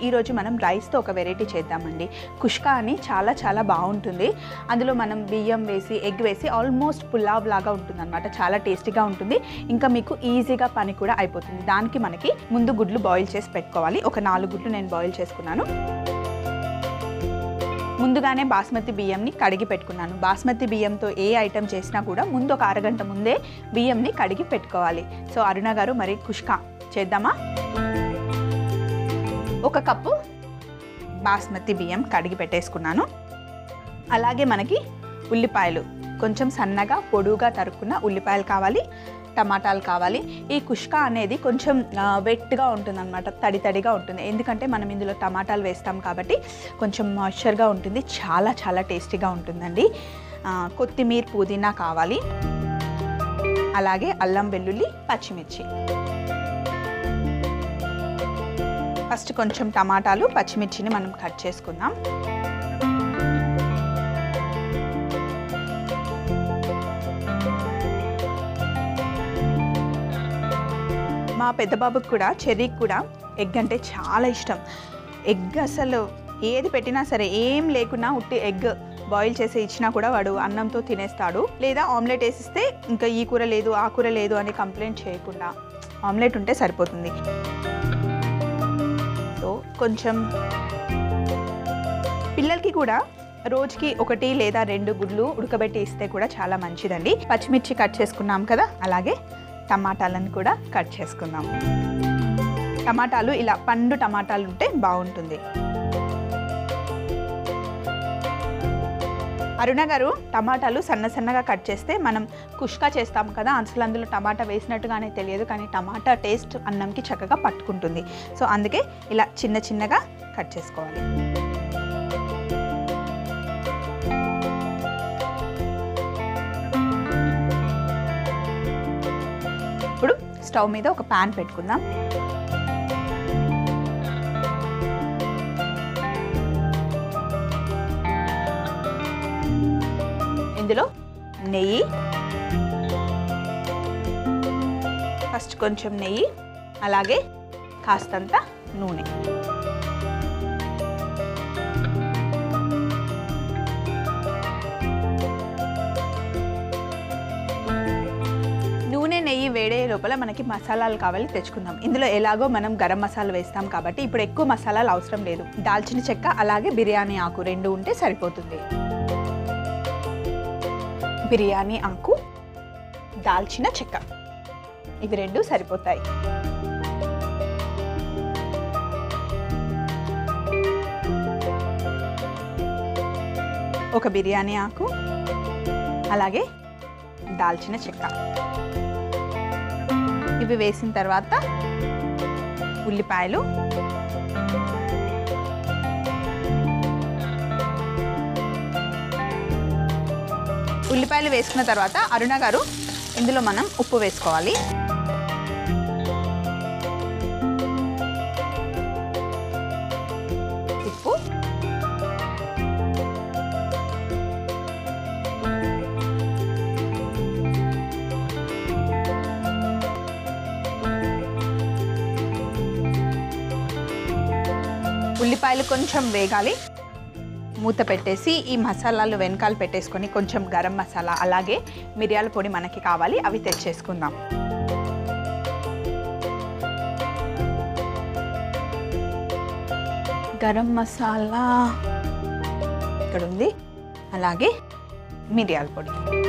ఈరోజు మనం రైస్తో ఒక వెరైటీ చేద్దామండి కుష్కా అని చాలా చాలా బాగుంటుంది అందులో మనం బియ్యం వేసి ఎగ్ వేసి ఆల్మోస్ట్ పులావ్ లాగా ఉంటుందన్నమాట చాలా టేస్టీగా ఉంటుంది ఇంకా మీకు ఈజీగా పని కూడా అయిపోతుంది దానికి మనకి ముందు గుడ్లు బాయిల్ చేసి పెట్టుకోవాలి ఒక నాలుగు గుడ్లు నేను బాయిల్ చేసుకున్నాను ముందుగానే బాస్మతి బియ్యంని కడిగి పెట్టుకున్నాను బాస్మతి బియ్యంతో ఏ ఐటెం చేసినా కూడా ముందు ఒక అరగంట ముందే బియ్యంని కడిగి పెట్టుకోవాలి సో అరుణ గారు మరి కుష్కా చేద్దామా ఒక కప్పు బాస్మతి బియ్యం కడిగి పెట్టేసుకున్నాను అలాగే మనకి ఉల్లిపాయలు కొంచెం సన్నగా పొడుగా తరుక్కున్న ఉల్లిపాయలు కావాలి టమాటాలు కావాలి ఈ కుష్కా అనేది కొంచెం ఆ, వెట్గా ఉంటుందన్నమాట తడి తడిగా ఉంటుంది ఎందుకంటే మనం ఇందులో టమాటాలు వేస్తాం కాబట్టి కొంచెం మాయిశ్చర్గా ఉంటుంది చాలా చాలా టేస్టీగా ఉంటుందండి ఆ, కొత్తిమీర పుదీనా కావాలి అలాగే అల్లం వెల్లుల్లి పచ్చిమిర్చి ఫస్ట్ కొంచెం టమాటాలు పచ్చిమిర్చిని మనం కట్ చేసుకుందాం మా పెద్ద బాబుకి కూడా చెర్రీకి కూడా ఎగ్ అంటే చాలా ఇష్టం ఎగ్ అసలు ఏది పెట్టినా సరే ఏం లేకున్నా ఉట్టి ఎగ్ బాయిల్ చేసి ఇచ్చినా కూడా వాడు అన్నంతో తినేస్తాడు లేదా ఆమ్లెట్ వేసిస్తే ఇంకా ఈ కూర లేదు ఆ కూర లేదు అని కంప్లైంట్ చేయకుండా ఆమ్లెట్ ఉంటే సరిపోతుంది సో కొంచెం పిల్లలకి కూడా రోజుకి ఒకటి లేదా రెండు గుడ్లు ఉడకబెట్టి ఇస్తే కూడా చాలా మంచిదండి పచ్చిమిర్చి కట్ చేసుకున్నాం కదా అలాగే టమాటాలను కూడా కట్ చేసుకుందాం టమాటాలు ఇలా పండు టమాటాలు ఉంటే బాగుంటుంది అరుణ గారు టమాటాలు సన్న సన్నగా కట్ చేస్తే మనం కుష్కా చేస్తాం కదా అసలు అందులో టమాటా వేసినట్టుగానే తెలియదు కానీ టమాటా టేస్ట్ అన్నంకి చక్కగా పట్టుకుంటుంది సో అందుకే ఇలా చిన్న చిన్నగా కట్ చేసుకోవాలి ఇప్పుడు స్టవ్ మీద ఒక ప్యాన్ పెట్టుకుందాం ఇందులో నెయ్యి ఫస్ట్ కొంచెం నెయ్యి అలాగే కాస్తంత నూనె నూనె నెయ్యి వేడే లోపల మనకి మసాలాలు కావాలి తెచ్చుకుందాం ఇందులో ఎలాగో మనం గరం మసాలా వేస్తాం కాబట్టి ఇప్పుడు ఎక్కువ మసాలాలు అవసరం లేదు దాల్చిన చెక్క అలాగే బిర్యానీ ఆకు రెండు ఉంటే సరిపోతుంది బిర్యానీ ఆకు దాల్చిన చెక్క ఇవి రెండు సరిపోతాయి ఒక బిర్యానీ ఆకు అలాగే దాల్చిన చెక్క ఇవి వేసిన తర్వాత ఉల్లిపాయలు ఉల్లిపాయలు వేసుకున్న తర్వాత అరుణ గారు ఇందులో మనం ఉప్పు వేసుకోవాలి ఉప్పు ఉల్లిపాయలు కొంచెం వేగాలి మూత పెట్టేసి ఈ మసాలాలు వెనకాల పెట్టేసుకొని కొంచెం గరం మసాలా అలాగే మిరియాల పొడి మనకి కావాలి అవి తెచ్చేసుకుందాం గరం మసాలా ఇక్కడ ఉంది అలాగే మిరియాల పొడి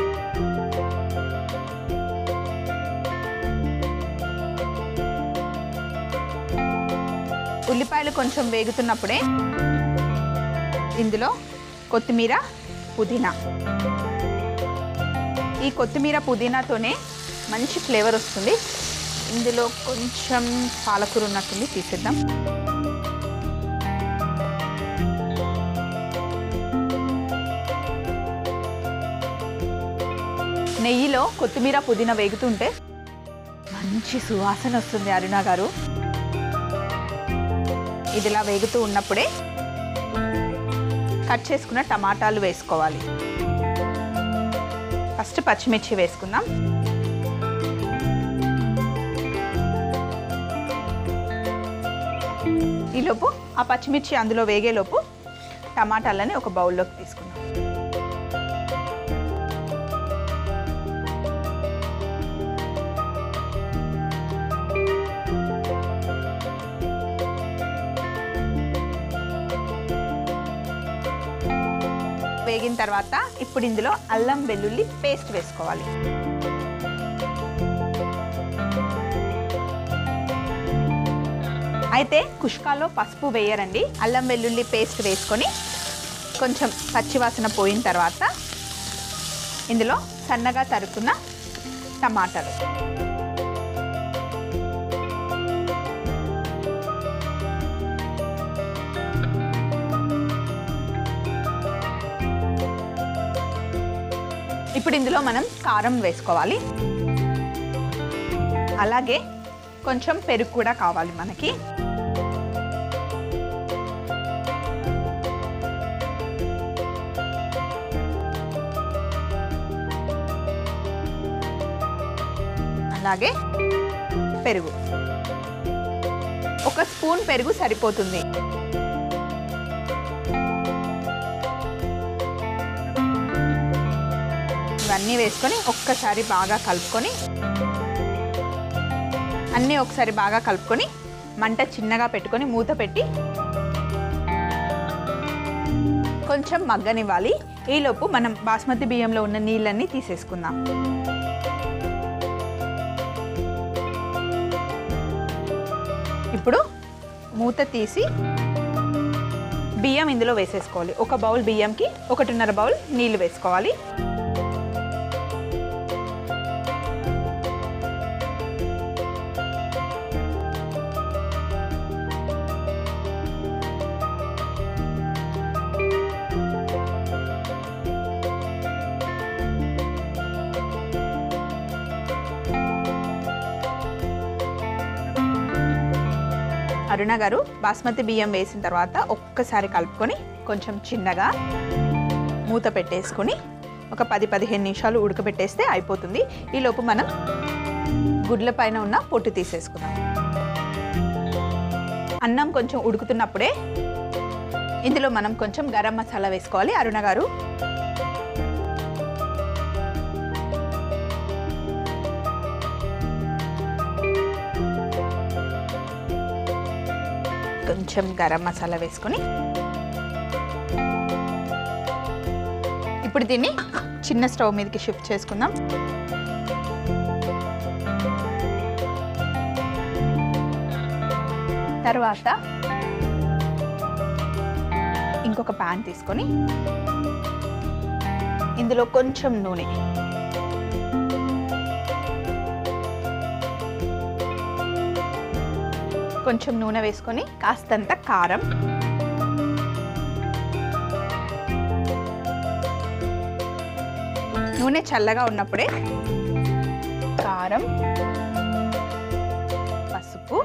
ఉల్లిపాయలు కొంచెం వేగుతున్నప్పుడే ఇందులో కొత్తిమీర పుదీనా ఈ కొత్తిమీర పుదీనాతోనే మంచి ఫ్లేవర్ వస్తుంది ఇందులో కొంచెం పాలకూర ఉన్నట్టుంది తీసేద్దాం నెయ్యిలో కొత్తిమీర పుదీనా వేగుతుంటే మంచి సువాసన వస్తుంది అరుణ గారు ఇది ఇలా వేగుతూ ఉన్నప్పుడే కట్ చేసుకున్న టమాటాలు వేసుకోవాలి ఫస్ట్ పచ్చిమిర్చి వేసుకుందాం ఈలోపు ఆ పచ్చిమిర్చి అందులో వేగేలోపు టమాటాలని ఒక బౌల్లోకి తీసుకున్నాం వేగిన తర్వాత ఇప్పుడు ఇందులో అల్లం వెల్లుల్లి పేస్ట్ వేసుకోవాలి అయితే కుష్కాలో పసుపు వేయరండి అల్లం వెల్లుల్లి పేస్ట్ వేసుకొని కొంచెం పచ్చివాసన పోయిన తర్వాత ఇందులో సన్నగా తరుక్కున్న టమాటాలు ఇప్పుడు ఇందులో మనం కారం వేసుకోవాలి అలాగే కొంచెం పెరుగు కూడా కావాలి మనకి అలాగే పెరుగు ఒక స్పూన్ పెరుగు సరిపోతుంది ఇవన్నీ వేసుకొని ఒక్కసారి బాగా కలుపుకొని అన్నీ ఒకసారి బాగా కలుపుకొని మంట చిన్నగా పెట్టుకొని మూత పెట్టి కొంచెం మగ్గనివ్వాలి ఈలోపు మనం బాస్మతి బియ్యంలో ఉన్న నీళ్ళన్నీ తీసేసుకుందాం ఇప్పుడు మూత తీసి బియ్యం ఇందులో వేసేసుకోవాలి ఒక బౌల్ బియ్యంకి ఒకటిన్నర బౌల్ నీళ్ళు వేసుకోవాలి అరుణ గారు బాస్మతి బియ్యం వేసిన తర్వాత ఒక్కసారి కలుపుకొని కొంచెం చిన్నగా మూత పెట్టేసుకొని ఒక పది పదిహేను నిమిషాలు ఉడకబెట్టేస్తే అయిపోతుంది ఈలోపు మనం గుడ్ల పైన ఉన్న పొట్టు తీసేసుకుందాం అన్నం కొంచెం ఉడుకుతున్నప్పుడే ఇందులో మనం కొంచెం గరం మసాలా వేసుకోవాలి అరుణ గారు కొంచెం గరం మసాలా వేసుకొని ఇప్పుడు దీన్ని చిన్న స్టవ్ మీదకి షిఫ్ట్ చేసుకుందాం తర్వాత ఇంకొక ప్యాన్ తీసుకొని ఇందులో కొంచెం నూనె కొంచెం నూనె వేసుకొని కాస్తంత కారం నూనె చల్లగా ఉన్నప్పుడే కారం పసుపు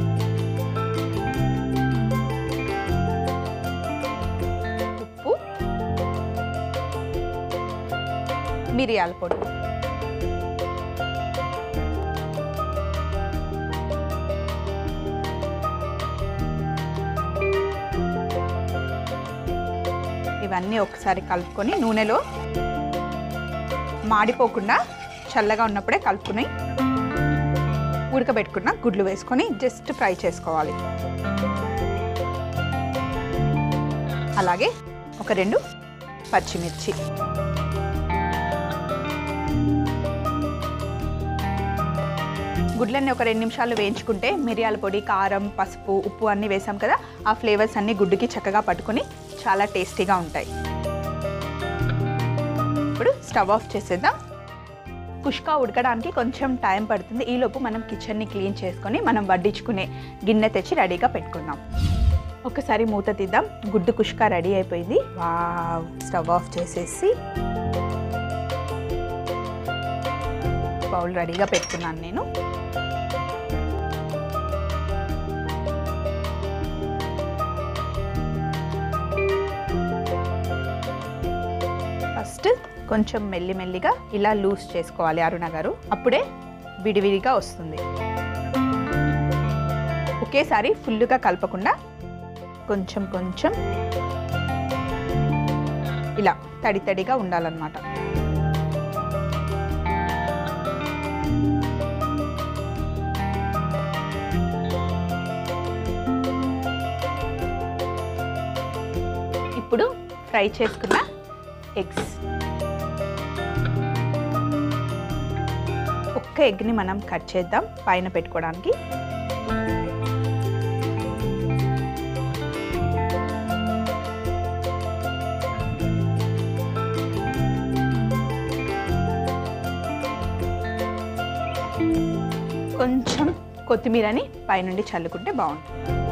ఉప్పు మిరియాల పొడి ఇవన్నీ ఒకసారి కలుపుకొని నూనెలో మాడిపోకుండా చల్లగా ఉన్నప్పుడే కలుపుకొని ఉడకబెట్టుకున్న గుడ్లు వేసుకొని జస్ట్ ఫ్రై చేసుకోవాలి అలాగే ఒక రెండు పచ్చిమిర్చి గుడ్లన్నీ ఒక రెండు నిమిషాలు వేయించుకుంటే మిరియాల పొడి కారం పసుపు ఉప్పు అన్నీ వేసాం కదా ఆ ఫ్లేవర్స్ అన్నీ గుడ్డుకి చక్కగా పట్టుకొని చాలా టేస్టీగా ఉంటాయి ఇప్పుడు స్టవ్ ఆఫ్ చేసేద్దాం కుష్కా ఉడకడానికి కొంచెం టైం పడుతుంది ఈలోపు మనం కిచెన్ని క్లీన్ చేసుకొని మనం వడ్డించుకునే గిన్నె తెచ్చి రెడీగా పెట్టుకుందాం ఒకసారి మూత తీద్దాం గుడ్డు కుష్కా రెడీ అయిపోయింది వావ్ స్టవ్ ఆఫ్ చేసేసి బౌల్ రెడీగా పెట్టుకున్నాను నేను ఫస్ట్ కొంచెం మెల్లిమెల్లిగా ఇలా లూజ్ చేసుకోవాలి అరుణ గారు అప్పుడే విడివిడిగా వస్తుంది ఒకేసారి ఫుల్గా కలపకుండా కొంచెం కొంచెం ఇలా తడి తడిగా ఉండాలన్నమాట ఇప్పుడు ఫ్రై చేసుకున్న ఎగ్స్ ఒక్క ఎగ్ని మనం కట్ చేద్దాం పైన పెట్టుకోవడానికి కొంచెం కొత్తిమీరని పైనుండి చల్లుకుంటే బాగుంటుంది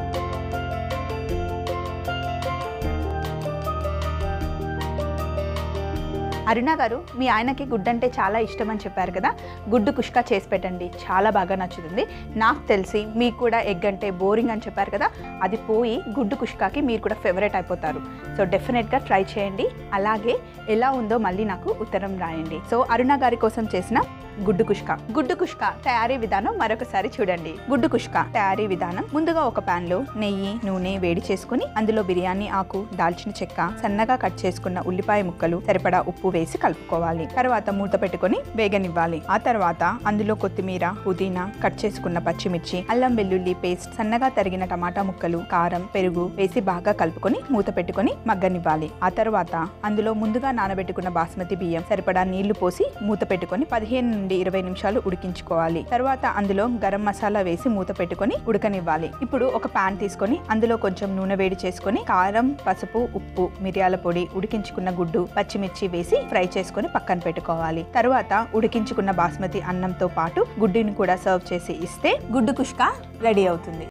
అరుణ గారు మీ ఆయనకి గుడ్డు అంటే చాలా ఇష్టం అని చెప్పారు కదా గుడ్డు కుష్కా చేసి పెట్టండి చాలా బాగా నచ్చుతుంది నాకు తెలిసి మీకు కూడా ఎగ్ అంటే బోరింగ్ అని చెప్పారు కదా అది పోయి గుడ్డు కుష్కాకి మీరు కూడా ఫేవరెట్ అయిపోతారు సో డెఫినెట్గా ట్రై చేయండి అలాగే ఎలా ఉందో మళ్ళీ నాకు ఉత్తరం రాయండి సో అరుణ గారి కోసం చేసిన గుడ్డు కుష్క గుడ్డు కుష్క తయారీ విధానం మరొకసారి చూడండి గుడ్డు కుష్క తయారీ విధానం ముందుగా ఒక పాన్ లో నెయ్యి నూనె వేడి చేసుకుని అందులో బిర్యానీ ఆకు దాల్చిన చెక్క సన్నగా కట్ చేసుకున్న ఉల్లిపాయ ముక్కలు సరిపడా ఉప్పు వేసి కలుపుకోవాలి తర్వాత మూత పెట్టుకొని వేగనివ్వాలి ఆ తర్వాత అందులో కొత్తిమీర పుదీనా కట్ చేసుకున్న పచ్చిమిర్చి అల్లం వెల్లుల్లి పేస్ట్ సన్నగా తరిగిన టమాటా ముక్కలు కారం పెరుగు వేసి బాగా కలుపుకొని మూత పెట్టుకొని మగ్గనివ్వాలి ఆ తర్వాత అందులో ముందుగా నానబెట్టుకున్న బాస్మతి బియ్యం సరిపడా నీళ్లు పోసి మూత పెట్టుకొని పదిహేను నుండి ఇరవై నిమిషాలు ఉడికించుకోవాలి తర్వాత అందులో గరం మసాలా వేసి మూత పెట్టుకొని ఉడకనివ్వాలి ఇప్పుడు ఒక పాన్ తీసుకొని అందులో కొంచెం నూనె వేడి చేసుకొని కారం పసుపు ఉప్పు మిరియాల పొడి ఉడికించుకున్న గుడ్డు పచ్చిమిర్చి వేసి ఫ్రై చేసుకొని పక్కన పెట్టుకోవాలి తర్వాత ఉడికించుకున్న బాస్మతి అన్నంతో పాటు గుడ్డుని కూడా సర్వ్ చేసి ఇస్తే గుడ్డు కుష్క రెడీ అవుతుంది